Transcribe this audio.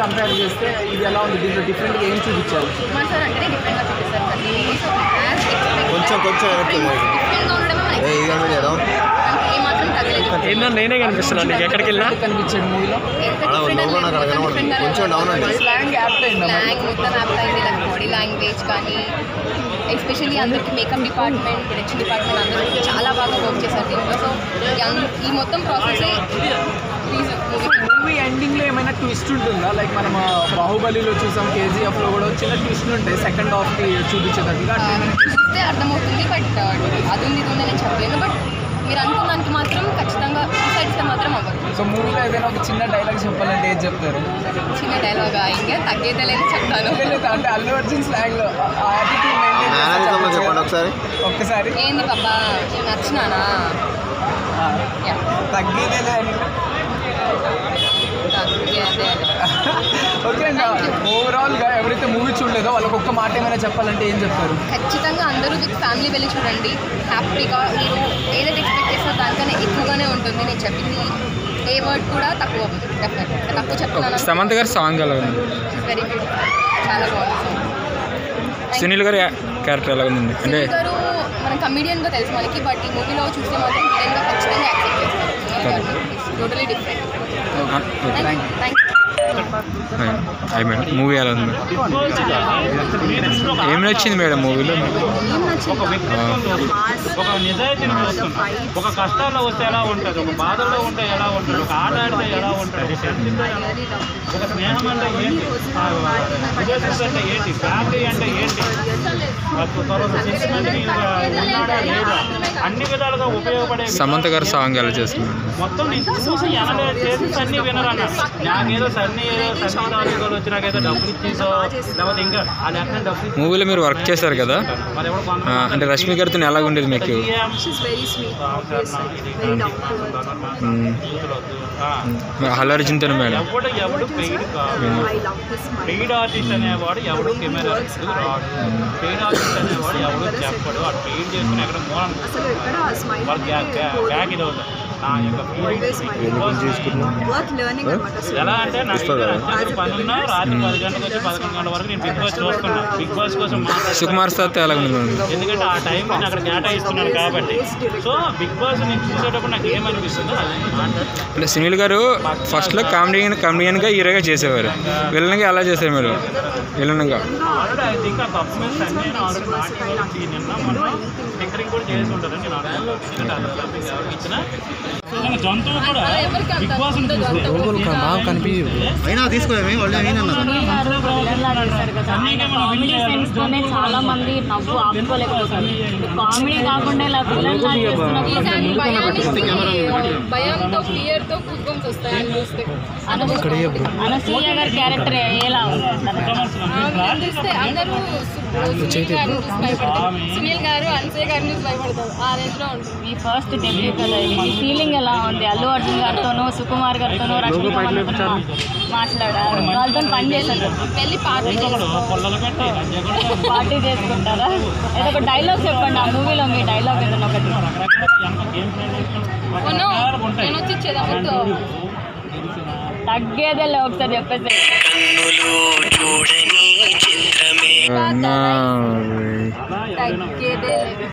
Compare చేస్తే ఇది ఎలా ఉంది దీంట్లో డిఫరెంట్గా ఏం చూపించారు సుకుమార్ సార్ అంటేనే డిఫరెంట్గా చూపిస్తారు ప్రతి మూవీ సో యాజ్ కొంచెం కొంచెం వెనక్కి పోయి. డిఫరెంట్గా ఉండడమే మనకి ఏ ఇక మీద ఏదో మనకి ఏమాత్రం తగ్గలేదు ఏందో నేనే కనిపిస్తున్నాను నీకు ఎక్కడికి వెళ్ళినా కనిపించాడు మూవీలో ఎంత అలా different లోపల నాకు అంటే కనబడదు. different కొంచెం డౌన్ అండి. స్లాంగ్ యాప్ట్ అయిందా మరి? స్లాంగ్ మొత్తం యాప్ అయింది లైక్ బాడీ లాంగ్వేజ్ కానీ ఎస్పెషల్లీ అందరికి మేకప్ డిపార్ట్మెంట్ ప్రొడక్షన్ డిపార్ట్మెంట్ అందరూ చాలా బాగా వర్క్ చేశారు దీంట్లో సో ఈ మొత్తం ప్రాసెస్ ప్లీజ్ మూవీ ఎండింగ్ లో ఏమైనా ట్విస్ట్ ఉంటుందా లైక్ మనం ఆ, బాహుబలిలో చూసాం కేజీఎఫ్ లో కూడా చిన్న ట్విస్ట్ ఉంటాయి సెకండ్ హాఫ్ కి చూపించేటట్టుగా అట్లా ఏమైనా చూస్తే అర్థమవుతుంది బట్ అది ఉంది ఇది ఉంది నేను చెప్పలేను బట్ మీరు అనుకున్న దానికి మాత్రం ఖచ్చితంగా సైడ్స్ మాత్రం అవ్వదు సో మూవీలో ఏదైనా ఒక చిన్న డైలాగ్ చెప్పాలంటే ఏం చెప్తారు చిన్న డైలాగ్ ఇంకా తగ్గేదలేదు చెప్తాను లేదు, అంటే అల్లు అర్జున్ స్లాంగ్ లో ఆ attitude maintain చేస్తే మేనరిజంలో చెప్పొచ్చు చెప్పండి కదా. ఒకసారి ఏంది ఒక్కసారి పాపా నచ్చినానా ఆ, యా తగ్గేదేలే అని తగ్గేదే ఓకే అండి ఓవరాల్ గా ఎవరైతే మూవీ చూడలేదో వాళ్ళకి ఒక్క మాట ఏమైనా చెప్పాలంటే ఏం చెప్తారు ఖచ్చితంగా అందరూ విత్ ఫ్యామిలీ వెళ్ళి చూడండి హ్యాపీగా మీరు ఏదైతే ఎక్స్పెక్ట్ చేస్తారో దానికన్నా ఎక్కువగానే ఉంటుంది నేను చెప్పింది ఏ వర్డ్ కూడా తక్కువ అవ్వదు డెఫినెట్ తక్కువ చెప్తున్నాను సమంత గారి సాంగ్ ఎలా ఉంది వెరీ గుడ్ చాలా బాగుంది సునీల్ గారి క్యారెక్టర్ ఎలా ఉంది అంటే సునీల్ గారు మనం కమిడియన్గా తెలుసు మనకి బట్ ఈ మూవీలో చూస్తే మాత్రం విలన్గా ఖచ్చితంగా యాక్సెప్ట్ చేస్తారు టోటలీ డిఫరెంట్ థ్యాంక్ థ్యాంక్ అయ్యి మేడం మూవీ ఎలా ఉంది ఏం నచ్చింది మేడం మూవీలో ఏం నచ్చింది ఒక నిజాయితీని చూస్తున్నా ఒక కష్టాల్లో వస్తే ఎలా ఉంటుంది ఒక బాధల్లో ఉంటే ఎలా ఉంటుంది ఒక ఆట ఆడితే ఎలా ఉంటుంది ఫ్రెండ్స్తో ఎలా ఒక స్నేహం అంటే ఏంటి రిలేషన్స్ అంటే ఏంటి ఫ్యామిలీ అంటే ఏంటి ఆ తర్వాత సెంటిమెంట్ ఉన్నాడా లేదా అన్ని విధాలుగా ఉపయోగపడే సమంత గారి సాంగ్ ఎలా చేస్తున్నారు మొత్తం నేను చూసి ఎనలే చేసి సన్ని వినరన్న నాకేదో సన్ని ఏదో సన్ని తాలూకాలు వచ్చి నాకేదో డబ్బులు ఇచ్చేసో లేకపోతే ఇంకా ఆ లెక్కన డబ్బులు ఇచ్చేసో మూవీలో మీరు వర్క్ చేశారు కదా మరి ఎవడు కొంత ఆ, అంటే రష్మి గారితో ఎలా ఉండేది మీకు మ్మ్. అల్లు అర్జున్తో మేడం ఎవడు ఎవడు పెయిడ్ కాదు పెయిడ్ ఆర్టిస్ట్ అనేవాడు ఎవడు కెమెరా రాడు పెయిడ్ ఆర్టిస్ట్ అనేవాడు ఎవడు చెప్పడు వాడు పెయిడ్ చేసుకుని ఎక్కడ మూలం వాడు బ్యాక్ బ్యాక్ ఇది అవుతుంది నా యొక్క ఎలా అంటే నా దగ్గర అత్యంత పని ఉన్నా రాత్రి పది గంటలకు వచ్చి పదకొండు గంటల వరకు నేను బిగ్ బాస్ చూస్తున్నా బిగ్ బాస్ కోసం మాట్లాడుతున్నా సుకుమార్ సార్తో ఎలా ఉంది మేడం ఎందుకంటే ఆ టైం నేను అక్కడ కేటాయిస్తున్నాను కాబట్టి సో బిగ్ బాస్ నేను చూసేటప్పుడు నాకు ఏమనిపిస్తుందో అది నేను మాట్లాడుతున్నాను అంటే సునీల్ గారు ఫస్ట్లో కామెడియన్ కామెడియన్గా హీరోగా చేసేవారు విలన్గా ఎలా చేశారు మీరు విలన్గా ఆల్రెడీ ఐ థింక్ ఆ తప్పు మీద సన్ని ఆల్రెడీ మాట్లాడి నిన్న మొన్న టింకరింగ్ కూడా చేసి ఉంటారు నేను అనుకుంటున్నాను ఎందుకంటే అంత డబ్బింగ్ ఎవరికి ఇచ్చినా జంతువు కూడా బిగ్ బాస్ అయినా తీసుకోవేమి వాళ్ళు ఏమన్నారు కామెడీ సెన్స్ తోనే చాలా మంది నవ్వు ఆపుకోలేకపోతారు కామెడీ కాకుండా ఇలా పిల్లల్లా చేస్తున్నప్పుడు భయంతో ఫియర్తో కుటుంబం వస్తాయని చూస్తే అనసూయ గారి క్యారెక్టర్ ఎలా ఉంది ఆమెను చూస్తే అందరూ సు- సునీల్ గారిని చూసి భయపడతారు సునీల్ గారు అన్సే గారిని చూసి భయపడతారు ఆ రేంజ్ లో ఉంటుంది మీ ఫస్ట్ డెబ్యూ కదా ఇది ఫీలింగ్ ఎలా ఉంది అల్లు అర్జున్ గారితోనూ సుకుమార్ గారితోనూ రష్మి మందతోనూ మాట్లాడారు వాళ్ళతో పని చేశారు వెళ్ళి పార్టీ పొల్లలు పెట్టి మధ్య కూడా పార్టీ చేసుకుంటారా ఏదో ఒక డైలాగ్ చెప్పండి ఆ మూవీలో మీ డైలాగ్ ఏదైనా ఒకటి వెనక గేమ్ ప్లే చేసుకుని నేను వచ్చి ఇచ్చేదా తగ్గేదే ఒకసారి చెప్పేసి అవునా? తగ్గేదే లేదు